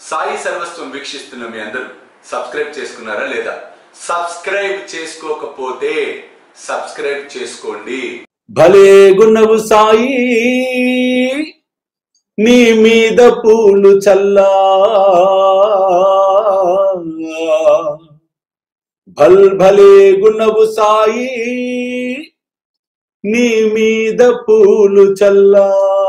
సాయి సర్వస్వం వీక్షిస్తున్న మీ అందరూ సబ్స్క్రైబ్ చేసుకున్నారా లేదా సబ్స్క్రైబ్ చేసుకోకపోతే సబ్స్క్రైబ్ చేసుకోండి భలే గున్నవు సాయి నీ మీద పూలు చల్లా భల్ భలే గున్నవు సాయి నీ మీద పూలు చల్లా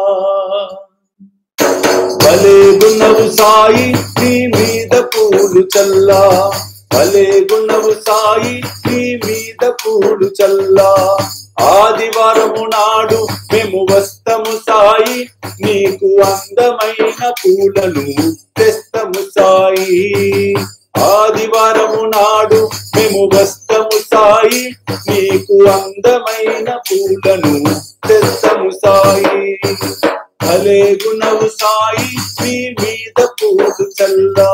భలే గున్నవు సాయి నీ మీద పూలు చల్లా భలే గున్నవు సాయి నీ మీద పూలు చల్లా ఆదివారము నాడు మేము వస్తము సాయి నీకు అందమైన పూలను తెస్తము సాయి ఆదివారము నాడు మేము వస్తము సాయి నీకు అందమైన పూలను తెస్తము సాయి భలే గుణవు సాయి నీ మీద పూలు చల్లా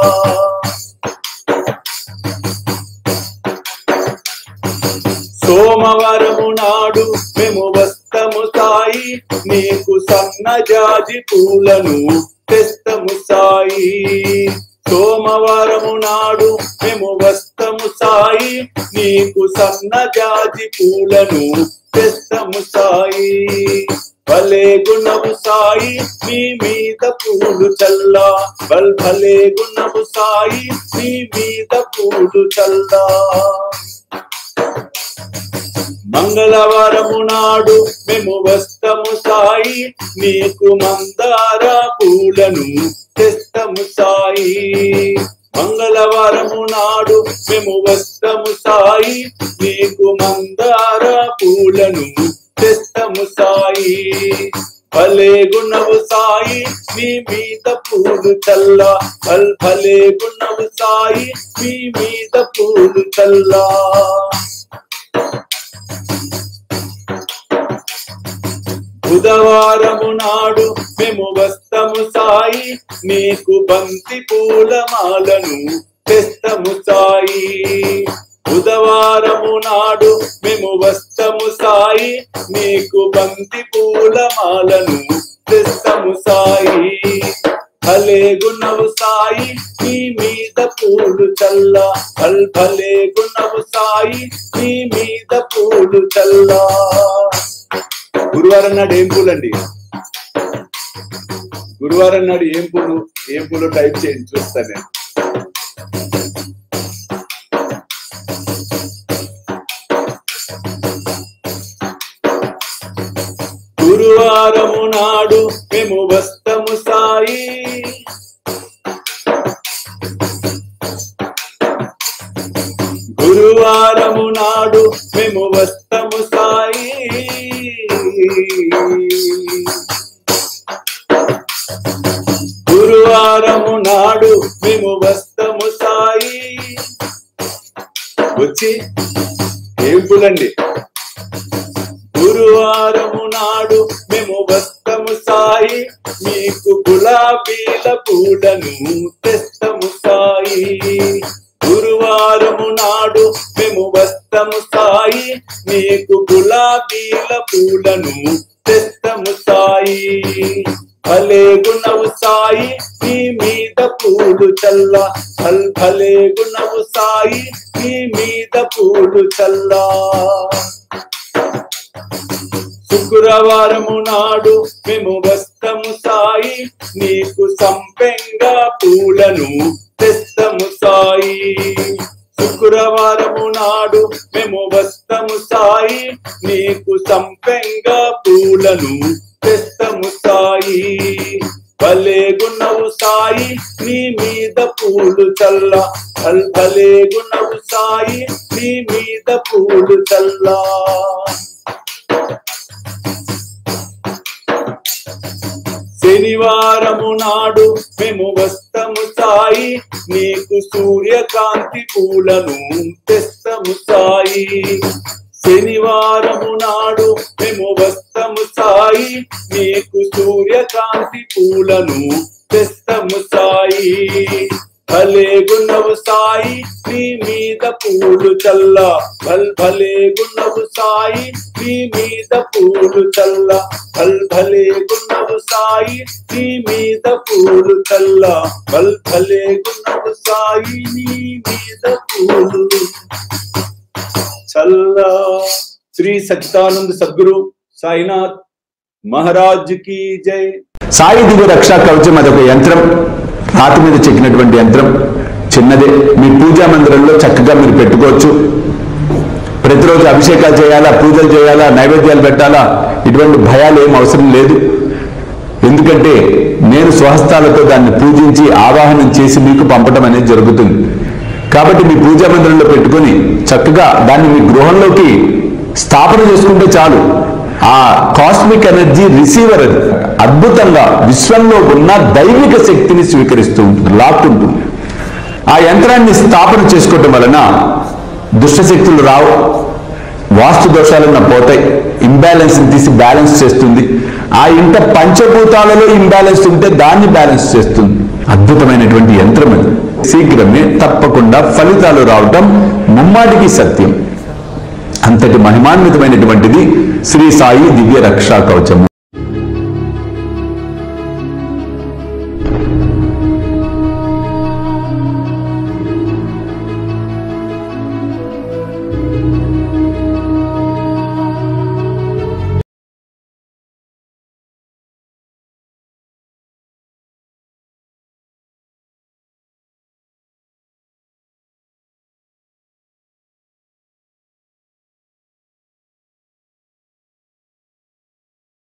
సోమవారము నాడు మేము వస్తము సాయి నీకు సన్నజాజి పూలను తెస్తము సాయి సోమవారము నాడు మేము వస్తము సాయి నీకు సన్నజాజి పూలను తెస్తము సాయి భలే గుణము సాయి నీ మీద పూలు చల్లా బల్ భలే గుణము సాయి నీ మీద పూలు చల్లా మంగళవారము నాడు మేము వస్తము సాయి నీకు మందార పూలను తెస్తము సాయి మంగళవారము నాడు మేము వస్తము సాయి నీకు మందార పూలను తెస్తము సాయి భలే గుణవు సాయి నీ మీద పూలు చల్లా భల్ భలే గుణవు సాయి నీ మీద పూలు చల్లా బుధవారము నాడు మేము వస్తము సాయి నీకు బంతి పూల మాలను తెస్తము సాయి బుధవారము నాడు మేము వస్తము సాయి నీకు బంతి పూల మాలను తెస్తము సాయి భలే గుణవు సాయి నీ మీద పూలు చల్లా భల్ భలే గుణవు సాయి నీ మీద పూలు చల్లా గురువారం నాడు ఏం పూలు అండి గురువారం నాడు ఏం పూలు ఏం పూలు టైప్ చేయండి చూస్తాను నేను గురువారము నాడు మేము వస్తము సాయి గురువారము నాడు మేము వస్తము సాయి గురువారము నాడు మేము వస్తము సాయి వచ్చి ఏం పూలండి గురువారము నాడు మేము వస్తము సాయి మీకు గులాబీల పూలను తెస్తము సాయి గురువారము నాడు మేము వస్తము సాయి మీకు గులాబీల పూలను తెస్తము సాయి భలే గుణవు సాయి నీ మీద పూలు చల్లా భల్ భలే గుణవు సాయి నీ మీద పూలు చల్లా శుక్రవారము నాడు మేము వస్తము సాయి నీకు సంపెంగా పూలను తెస్తము సాయి శుక్రవారము నాడు మేము వస్తము సాయి నీకు సంపెంగా పూలను తెస్తము సాయి భలే గుణవు సాయి నీ మీద పూలు చల్లా భల్ భలే గుణవు సాయి నీ మీద పూలు చల్లా శనివారము నాడు మేము వస్తము సాయి నీకు సూర్యకాంతి పూలను తెస్తము సాయి శనివారము నాడు మేము వస్తము సాయి నీకు సూర్యకాంతి పూలను తెస్తము సాయి భలే గుణవు సాయి నీ మీద పూలు చల్ల భల్ భలే గుణవు సాయి నీ మీద పూలు చల్ల భల్ భలే గుణవు సాయి నీ మీద పూలు చల్ల భల్ భలే గుణవు సాయి నీ మీద పూలు చల్ల శ్రీ సచ్చిదానంద సద్గురు సాయినాథ్ మహారాజ్ కి జై సాయి దివ్య రక్షా కవచం అదొక యంత్రం రాతి మీద చెక్కినటువంటి యంత్రం చిన్నదే మీ పూజా మందిరంలో చక్కగా మీరు పెట్టుకోవచ్చు ప్రతిరోజు అభిషేకాలు చేయాలా పూజలు చేయాలా నైవేద్యాలు పెట్టాలా ఇటువంటి భయాలు ఏం అవసరం లేదు ఎందుకంటే నేను స్వహస్తాలతో దాన్ని పూజించి ఆవాహనం చేసి మీకు పంపటం అనేది జరుగుతుంది కాబట్టి మీ పూజా మందిరంలో పెట్టుకొని చక్కగా దాన్ని మీ గృహంలోకి స్థాపన చేసుకుంటే చాలు ఆ కాస్మిక్ ఎనర్జీ రిసీవర్ అది అద్భుతంగా విశ్వంలో ఉన్న దైవిక శక్తిని స్వీకరిస్తూ ఉంటుంది లాక్కుంటుంది ఆ యంత్రాన్ని స్థాపన చేసుకోవటం వలన దుష్టశక్తులు రావు వాస్తు దోషాలన్న పోతాయి ఇంబ్యాలెన్స్ తీసి బ్యాలెన్స్ చేస్తుంది ఆ ఇంట పంచభూతాలలో ఇంబ్యాలెన్స్ ఉంటే దాన్ని బ్యాలెన్స్ చేస్తుంది అద్భుతమైనటువంటి యంత్రం అది శీఘ్రమే తప్పకుండా ఫలితాలు రావటం ముమ్మాటికి సత్యం అంతటి మహిమాన్వితమైనటువంటిది శ్రీ సాయి దివ్య రక్షా కవచము